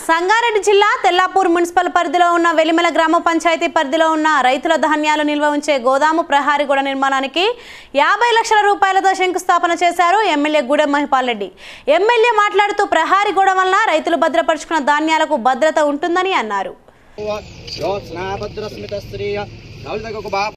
సంగారెడ్డి జిల్లా తెల్లాపూర్ మున్సిపల్ పరిధిలో ఉన్న వెలిమల గ్రామ పంచాయతీ పరిధిలో ఉన్న రైతుల ధాన్యాలు నిల్వ ఉంచే గోదాము ప్రహారీ గోడ నిర్మాణానికి యాభై లక్షల రూపాయలతో శంకుస్థాపన చేశారు ఎమ్మెల్యే గూడెం మహిపాల్ రెడ్డి ఎమ్మెల్యే మాట్లాడుతూ ప్రహారీ గోడ వలన రైతులు భద్రపరుచుకున్న ధాన్యాలకు భద్రత ఉంటుందని అన్నారు జ్యోత్స్నాభద్రస్మితస్త్రీయ నవలితకు బా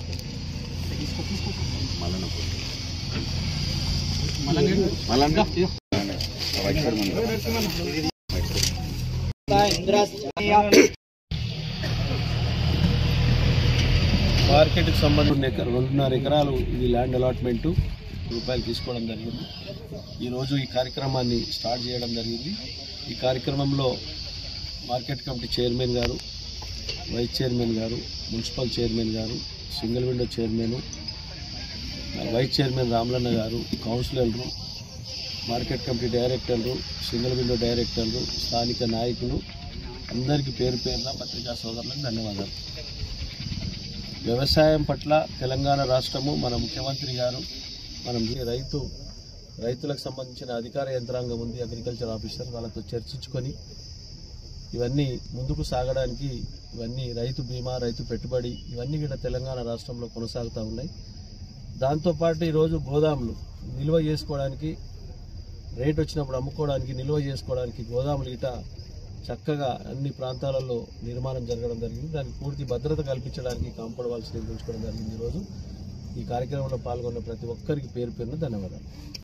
మార్కెట్కి సంబంధించిన ఎకర రెండున్నర ఎకరాలు ఇది ల్యాండ్ అలాట్మెంట్ రూపాయలు తీసుకోవడం జరిగింది ఈరోజు ఈ కార్యక్రమాన్ని స్టార్ట్ చేయడం జరిగింది ఈ కార్యక్రమంలో మార్కెట్ కమిటీ చైర్మన్ గారు వైస్ చైర్మన్ గారు మున్సిపల్ చైర్మన్ గారు single window chairman vice chairman Ramalanna గారు కౌన్సిలర్లు మార్కెట్ కమిటీ డైరెక్టర్లు సింగిల్ విండో డైరెక్టర్లు స్థానిక నాయకులు అందరికీ పేరు పేరున పత్రికా సోదరులకు ధన్యవాదాలు వ్యవసాయం పట్ల తెలంగాణ రాష్ట్రము మన ముఖ్యమంత్రి గారు మనం ఈ రైతు రైతులకు సంబంధించిన అధికార యంత్రాంగం ఉంది అగ్రికల్చర్ ఆఫీసర్ వాళ్ళతో చర్చించుకొని ఇవన్నీ ముందుకు సాగడానికి ఇవన్నీ రైతు బీమా రైతు పెట్టుబడి ఇవన్నీ కూడా తెలంగాణ రాష్ట్రంలో కొనసాగుతూ ఉన్నాయి దాంతోపాటు ఈరోజు గోదాములు నిల్వ చేసుకోవడానికి రేట్ వచ్చినప్పుడు అమ్ముకోవడానికి నిల్వ చేసుకోవడానికి గోదాములు ఇట చక్కగా అన్ని ప్రాంతాలలో నిర్మాణం జరగడం జరిగింది దానికి పూర్తి భద్రత కల్పించడానికి కాంపౌండ్ వాల్స్ నిర్మించుకోవడం జరిగింది ఈరోజు ఈ కార్యక్రమంలో పాల్గొన్న ప్రతి ఒక్కరికి పేరు పేరున ధన్యవాదాలు